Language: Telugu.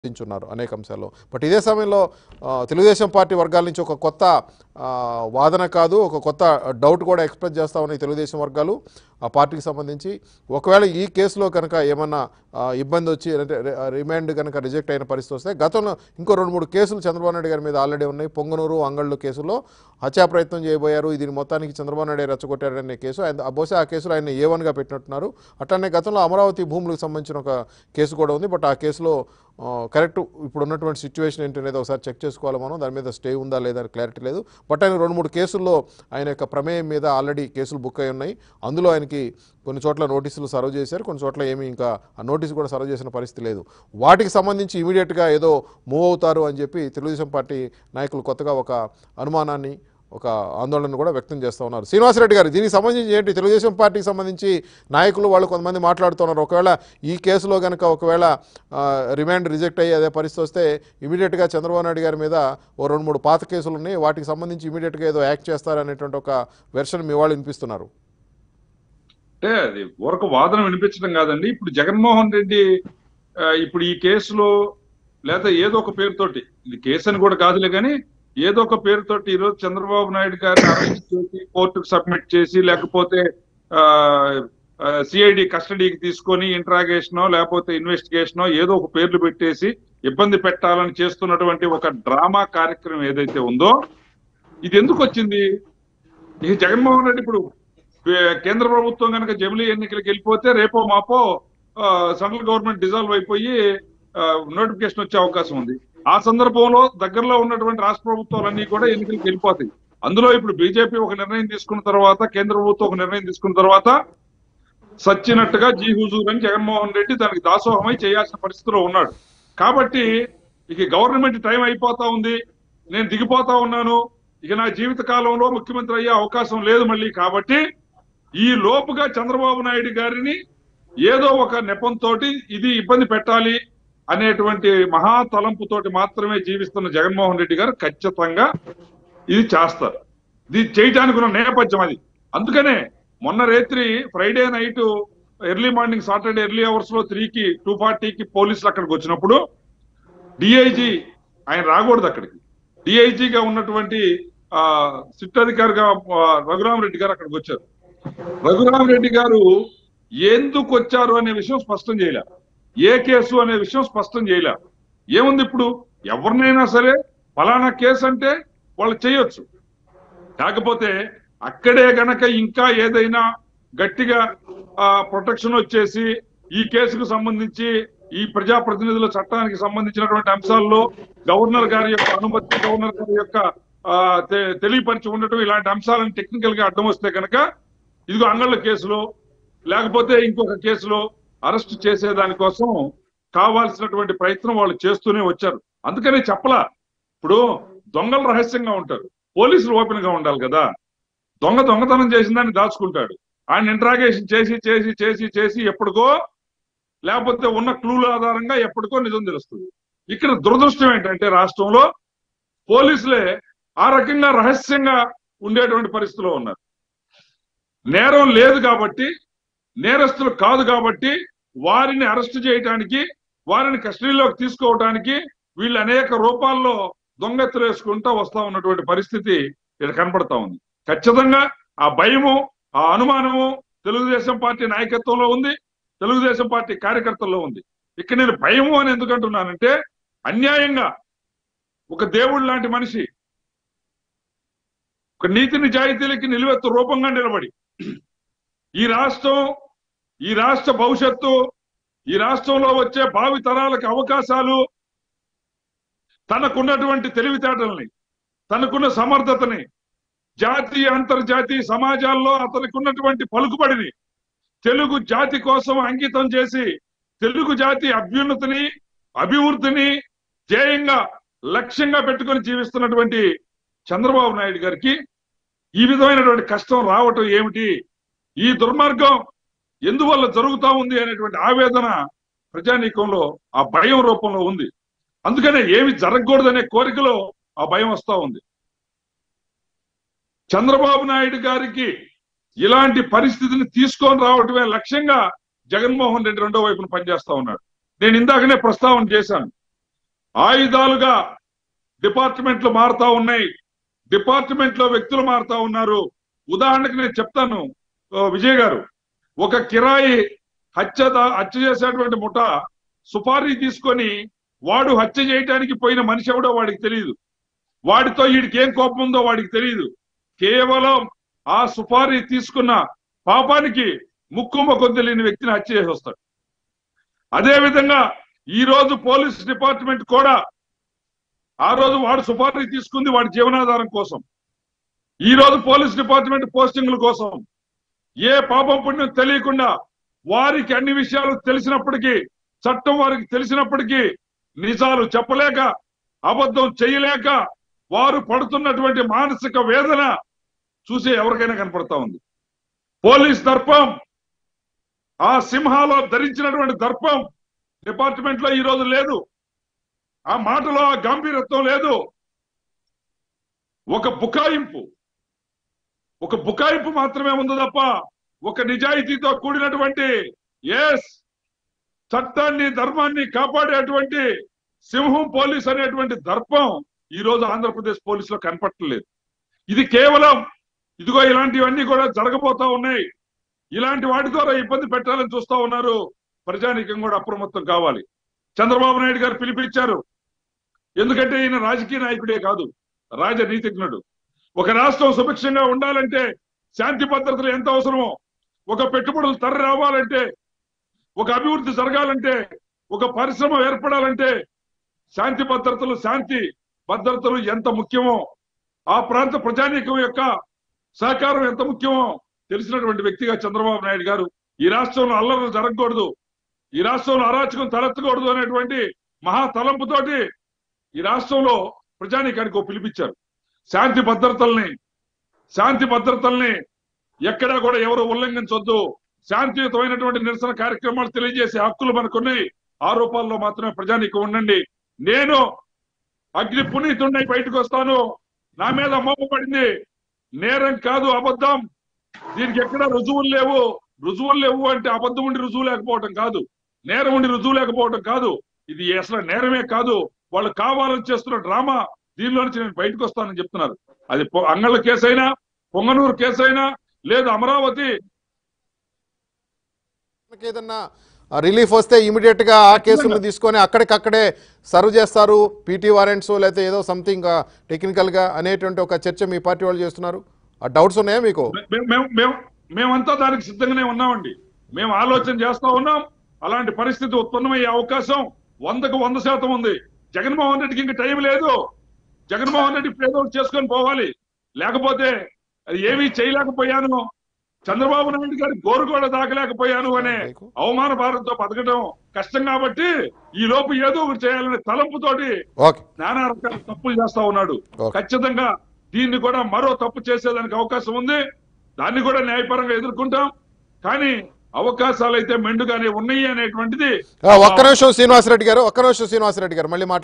చర్చించున్నారు అనేక అంశాల్లో బట్ ఇదే సమయంలో ఆ, తెలుగుదేశం పార్టీ వర్గాల నుంచి ఒక కొత్త ఆ, వాదన కాదు ఒక కొత్త డౌట్ కూడా ఎక్స్ప్రెస్ చేస్తా ఉన్నాయి తెలుగుదేశం వర్గాలు ఆ పార్టీకి సంబంధించి ఒకవేళ ఈ కేసులో కనుక ఏమన్నా ఆ, ఇబ్బంది వచ్చి అంటే రి- రిమాండ్ కనుక రిజెక్ట్ అయిన పరిస్థితి వస్తే గతంలో ఇంకో రెండు మూడు కేసులు చంద్రబాబు నాయుడు గారి మీద ఆల్రెడీ ఉన్నాయి పొంగనూరు అంగళ్ళు కేసులో హత్యా ప్రయత్నం చేయబోయారు దీని మొత్తానికి చంద్రబాబు నాయుడు రెచ్చగొట్టారనే కేసు ఆయన బహుశా ఆ కేసులో ఆయన ఏ వన్గా పెట్టినట్టున్నారు అట్లనే గతంలో అమరావతి భూములకు సంబంధించిన ఒక కేసు కూడా ఉంది బట్ ఆ కేసులో ఆ, కరెక్ట్ ఇప్పుడు ఉన్నటువంటి సిచ్యువేషన్ ఏంటి అనేది ఒకసారి చెక్ చేసుకోవాలి మనం దాని మీద స్టే ఉందా లేదా అని క్లారిటీ లేదు బట్ ఆయన రెండు మూడు కేసుల్లో ఆయన యొక్క ప్రమేయం మీద ఆల్రెడీ కేసులు బుక్ అయి ఉన్నాయి అందులో ఆయనకి కొన్ని చోట్ల నోటీసులు సర్వ్ చేశారు కొన్ని చోట్ల ఏమీ ఇంకా ఆ నోటీసు కూడా సర్వ్ చేసిన పరిస్థితి లేదు వాటికి సంబంధించి ఇమీడియట్గా ఏదో మూవ్ అవుతారు అని చెప్పి తెలుగుదేశం పార్టీ నాయకులు కొత్తగా ఒక అనుమానాన్ని ఒక ఆందోళన కూడా వ్యక్తం చేస్తూ ఉన్నారు శ్రీనివాసరెడ్డి గారు దీనికి సంబంధించి ఏంటి తెలుగుదేశం పార్టీకి సంబంధించి నాయకులు వాళ్ళు కొంతమంది మాట్లాడుతున్నారు ఒకవేళ ఈ కేసులో కనుక ఒకవేళ ఆ, రిమాండ్ రిజెక్ట్ అయ్యి అదే పరిస్థితి వస్తే ఇమీడియట్గా చంద్రబాబు నాయుడు గారి మీద ఓ రెండు మూడు పాత కేసులు ఉన్నాయి వాటికి సంబంధించి ఇమీడియట్గా ఏదో యాక్ట్ చేస్తారనేటువంటి ఒక వెర్షన్ మీ వాళ్ళు వినిపిస్తున్నారు అంటే అది ఊరక వాదన వినిపించడం కాదండి ఇప్పుడు జగన్మోహన్ రెడ్డి ఆ, ఇప్పుడు ఈ కేసులో లేదా ఏదో ఒక పేరుతోటి ఇది కేసు అని కూడా కాదులే కానీ ఏదో ఒక పేరుతోటి ఈరోజు చంద్రబాబు నాయుడు గారిని అరెస్ట్ చేసి కోర్టుకు సబ్మిట్ చేసి లేకపోతే సిఐడి కస్టడీకి తీసుకొని ఇంట్రాగేషనో లేకపోతే ఇన్వెస్టిగేషనో ఏదో ఒక పేర్లు పెట్టేసి ఇబ్బంది పెట్టాలని చేస్తున్నటువంటి ఒక డ్రామా కార్యక్రమం ఏదైతే ఉందో ఇది ఎందుకు వచ్చింది ఈ జగన్మోహన్ రెడ్డి ఇప్పుడు ఏ- కేంద్ర ప్రభుత్వం కనుక జమిలీ ఎన్నికలకు వెళ్ళిపోతే రేపో మాపో ఆ, సెంట్రల్ గవర్నమెంట్ డిజాల్వ్ అయిపోయి నోటిఫికేషన్ వచ్చే అవకాశం ఉంది ఆ సందర్భంలో దగ్గరలో ఉన్నటువంటి రాష్ట్ర ప్రభుత్వాలన్నీ కూడా ఎన్నికలకు వెళ్ళిపోతాయి అందులో ఇప్పుడు బీజేపీ ఒక నిర్ణయం తీసుకున్న తర్వాత కేంద్ర ప్రభుత్వం ఒక నిర్ణయం తీసుకున్న తర్వాత సచ్చినట్టుగా జీ హుజూర్ అని జగన్మోహన్ రెడ్డి దానికి దాసోహమై చేయాల్సిన పరిస్థితిలో ఉన్నాడు కాబట్టి ఇక గవర్నమెంట్ టైం అయిపోతా ఉంది నేను దిగిపోతా ఉన్నాను ఇక నా జీవిత కాలంలో ముఖ్యమంత్రి అయ్యే అవకాశం లేదు మళ్ళీ కాబట్టి ఈ లోపుగా చంద్రబాబు నాయుడు గారిని ఏదో ఒక నెపంతోటి ఇది ఇబ్బంది పెట్టాలి అనేటువంటి మహా తలంపుతోటి మాత్రమే జీవిస్తున్న జగన్మోహన్ రెడ్డి గారు ఖచ్చితంగా ఇది చేస్తారు ఇది చేయటానికి ఉన్న నేపథ్యం అది అందుకనే మొన్న రాత్రి Friday night early morning Saturday early hours లో త్రీకి టూ ఫార్టీకి పోలీసులు అక్కడికి వచ్చినప్పుడు డిఐజీ ఆయన రాకూడదు అక్కడికి డిఐజీగా ఉన్నటువంటి ఆ సిట్ అధికారిగా ఆ, రఘురామరెడ్డి గారు అక్కడికి వచ్చారు రఘురామరెడ్డి గారు ఎందుకు వచ్చారు అనే విషయం స్పష్టం చేయలే ఏ కేసు అనే విషయం స్పష్టం చేయలే ఏముంది ఇప్పుడు ఎవరినైనా సరే ఫలానా కేసు అంటే వాళ్ళు చేయొచ్చు కాకపోతే అక్కడే గనక ఇంకా ఏదైనా గట్టిగా ప్రొటెక్షన్ వచ్చేసి ఈ కేసుకు సంబంధించి ఈ ప్రజాప్రతినిధుల చట్టానికి సంబంధించినటువంటి అంశాల్లో గవర్నర్ గారి యొక్క అనుమతి గవర్నర్ గారి యొక్క ఆ, తె- తెలియపరిచి ఉండటం ఇలాంటి అంశాలను టెక్నికల్ గా అడ్డం వస్తే కనుక ఇదిగో అంగళ్ళ కేసులో లేకపోతే ఇంకొక కేసులో అరెస్ట్ చేసే దానికోసం కావాల్సినటువంటి ప్రయత్నం వాళ్ళు చేస్తూనే వచ్చారు అందుకనే చెప్పలా ఇప్పుడు దొంగలు రహస్యంగా ఉంటారు పోలీసులు ఓపెన్ గా ఉండాలి కదా దొంగ దొంగతనం చేసిన దాన్ని దాచుకుంటాడు ఆయన ఇంట్రాగేషన్ చేసి చేసి చేసి చేసి ఎప్పటికో లేకపోతే ఉన్న క్లూల ఆధారంగా ఎప్పటికో నిజం తెలుస్తుంది ఇక్కడ దురదృష్టం ఏంటంటే రాష్ట్రంలో పోలీసులే ఆ రకంగా రహస్యంగా ఉండేటువంటి పరిస్థితిలో ఉన్నారు నేరం లేదు కాబట్టి నేరస్తులు కాదు కాబట్టి వారిని అరెస్ట్ చేయటానికి వారిని కస్టడీలోకి తీసుకోవడానికి వీళ్ళు అనేక రూపాల్లో దొంగెత్తులు వేసుకుంటూ వస్తా ఉన్నటువంటి పరిస్థితి ఇక్కడ కనపడతా ఉంది ఖచ్చితంగా ఆ భయము ఆ అనుమానము తెలుగుదేశం పార్టీ నాయకత్వంలో ఉంది తెలుగుదేశం పార్టీ కార్యకర్తల్లో ఉంది ఇక్కడ నేను భయము అని ఎందుకు అంటున్నానంటే అన్యాయంగా ఒక దేవుడు లాంటి మనిషి ఒక నీతి నిజాయితీలకి నిలువెత్తు రూపంగా నిలబడి ఈ రాష్ట్రం ఈ రాష్ట్ర భవిష్యత్తు ఈ రాష్ట్రంలో వచ్చే భావి తరాలకు అవకాశాలు తనకున్నటువంటి తెలివితేటల్ని తనకున్న సమర్థతని జాతీయ అంతర్జాతీయ సమాజాల్లో అతనికి ఉన్నటువంటి పలుకుబడిని తెలుగు జాతి కోసం అంకితం చేసి తెలుగు జాతి అభ్యున్నతిని అభివృద్ధిని ధ్యేయంగా లక్ష్యంగా పెట్టుకొని జీవిస్తున్నటువంటి చంద్రబాబు నాయుడు గారికి ఈ విధమైనటువంటి కష్టం రావటం ఏమిటి ఈ దుర్మార్గం ఎందువల్ల జరుగుతా ఉంది అనేటువంటి ఆవేదన ప్రజానీకంలో ఆ భయం రూపంలో ఉంది అందుకనే ఏమి జరగకూడదనే కోరికలో ఆ భయం వస్తా ఉంది చంద్రబాబు నాయుడు గారికి ఇలాంటి పరిస్థితిని తీసుకొని రావటమే లక్ష్యంగా జగన్మోహన్ రెడ్డి రెండో వైపున పనిచేస్తా ఉన్నాడు నేను ఇందాకనే ప్రస్తావన చేశాను ఆయుధాలుగా డిపార్ట్మెంట్లు మారుతా ఉన్నాయి డిపార్ట్మెంట్ లో వ్యక్తులు మారుతా ఉన్నారు ఉదాహరణకు నేను చెప్తాను ఓ విజయ్ గారు ఒక కిరాయి హత్య దా- హత్య చేసేటువంటి ముఠ సుపారీ తీసుకొని వాడు హత్య చేయడానికి పోయిన మనిషి ఎవడో వాడికి తెలియదు వాడితో వీడికి ఏం కోపం ఉందో వాడికి తెలియదు కేవలం ఆ సుపారీ తీసుకున్న పాపానికి ముక్కు ముఖం తెలియని వ్యక్తిని హత్య చేసి వస్తాడు అదే విధంగా ఈ రోజు పోలీస్ డిపార్ట్మెంట్ కూడా ఆ రోజు వాడు సుపారీ తీసుకుంది వాడి జీవనాధారం కోసం ఈ రోజు పోలీస్ డిపార్ట్మెంట్ పోస్టింగ్ల కోసం ఏ పాపం పుణ్యం తెలియకుండా వారికి అన్ని విషయాలు తెలిసినప్పటికీ చట్టం వారికి తెలిసినప్పటికీ నిజాలు చెప్పలేక అబద్ధం చేయలేక వారు పడుతున్నటువంటి మానసిక వేదన చూసే ఎవరికైనా కనపడతా ఉంది పోలీస్ దర్పం ఆ సింహాలో ధరించినటువంటి దర్పం డిపార్ట్మెంట్ లో ఈ రోజు లేదు ఆ మాటలో ఆ గంభీరత్వం లేదు ఒక బుకాయింపు ఒక బుకాయింపు మాత్రమే ఉంది తప్ప ఒక నిజాయితీతో కూడినటువంటి ఎస్ చట్టాన్ని ధర్మాన్ని కాపాడేటువంటి సింహం పోలీస్ అనేటువంటి దర్పం ఈ రోజు ఆంధ్రప్రదేశ్ పోలీసులో కనపట్టలేదు ఇది కేవలం ఇదిగో ఇలాంటివన్నీ కూడా జరగబోతా ఉన్నాయి ఇలాంటి వాటి ద్వారా ఇబ్బంది పెట్టాలని చూస్తా ఉన్నారు ప్రజానీకం కూడా అప్రమత్తం కావాలి చంద్రబాబు నాయుడు గారు పిలిపించారు ఎందుకంటే ఈయన రాజకీయ నాయకుడే కాదు రాజనీతిజ్ఞుడు ఒక రాష్ట్రం సుభిక్షంగా ఉండాలంటే శాంతి భద్రతలు ఎంత అవసరమో ఒక పెట్టుబడులు తరలి రావాలంటే ఒక అభివృద్ధి జరగాలంటే ఒక పరిశ్రమ ఏర్పడాలంటే శాంతి భద్రతలు శాంతి భద్రతలు ఎంత ముఖ్యమో ఆ ప్రాంత ప్రజానీకం యొక్క సహకారం ఎంత ముఖ్యమో తెలిసినటువంటి వ్యక్తిగా చంద్రబాబు నాయుడు గారు ఈ రాష్ట్రంలో అల్లర్లు జరగకూడదు ఈ రాష్ట్రంలో అరాచకం తలెత్తకూడదు అనేటువంటి మహా తలంపుతోటి ఈ రాష్ట్రంలో ప్రజానీకానికి ఓ పిలిపించారు శాంతి భద్రతల్ని శాంతి భద్రతల్ని ఎక్కడా కూడా ఎవరు ఉల్లంఘించొద్దు శాంతియుతమైనటువంటి నిరసన కార్యక్రమాలు తెలియజేసే హక్కులు మనకున్నాయి ఆరోపాల్లో మాత్రమే ప్రజానీకం ఉండండి నేను అగ్ని పునీతుడినై బయటకు వస్తాను నా మీద మోపబడింది నేరం కాదు అబద్ధం దీనికి ఎక్కడ రుజువులు లేవు రుజువులు లేవు అంటే అబద్ధం ఉండి రుజువు లేకపోవటం కాదు నేరం ఉండి రుజువు లేకపోవటం కాదు ఇది అసలు నేరమే కాదు వాళ్ళు కావాలని చేస్తున్న డ్రామా దీనిలో నుంచి నేను బయటకు వస్తానని చెప్తున్నారు అది పొ- అంగళ్ళ కేసు అయినా పొంగనూరు కేసు అయినా లేదు అమరావతి మనకి ఏదన్నా రిలీఫ్ వస్తే ఇమీడియట్ గా ఆ కేసులను తీసుకొని అక్కడికక్కడే సర్వ్ చేస్తారు పీటీ వారెంట్స్ లేకపోతే ఏదో సంథింగ్ టెక్నికల్ గా అనేటువంటి ఒక చర్చ మీ పార్టీ వాళ్ళు చేస్తున్నారు ఆ డౌట్స్ ఉన్నాయా మీకు మేము మేము మేము మేమంతా దానికి సిద్ధంగానే ఉన్నామండి మేము ఆలోచన చేస్తా ఉన్నాం అలాంటి పరిస్థితి ఉత్పన్నమయ్యే అవకాశం వందకు వంద శాతం ఉంది జగన్మోహన్ రెడ్డికి ఇంకా టైం లేదు జగన్మోహన్ రెడ్డి ఇప్పుడు ఏదో ఒకటి చేసుకొని పోవాలి లేకపోతే అది ఏమీ చేయలేకపోయాను చంద్రబాబు నాయుడు గారి గోరు కూడా దాకలేకపోయాను అనే అవమాన భారంతో బతకడం కష్టం కాబట్టి ఈ లోపు ఏదో ఒకటి చేయాలనే తలంపుతోటి ఓకే నానా రకాల తప్పులు చేస్తా ఉన్నాడు ఓకే. ఖచ్చితంగా దీన్ని కూడా మరో తప్పు చేసేదానికి అవకాశం ఉంది దాన్ని కూడా న్యాయపరంగా ఎదుర్కొంటాం కానీ అవకాశాలు అయితే మెండుగానే ఉన్నాయి అనేటువంటిది ఒక్క నిమిషం శ్రీనివాసరెడ్డి గారు ఒక్క నిమిషం శ్రీనివాసరెడ్డి గారు మళ్ళీ మాట్లాడండి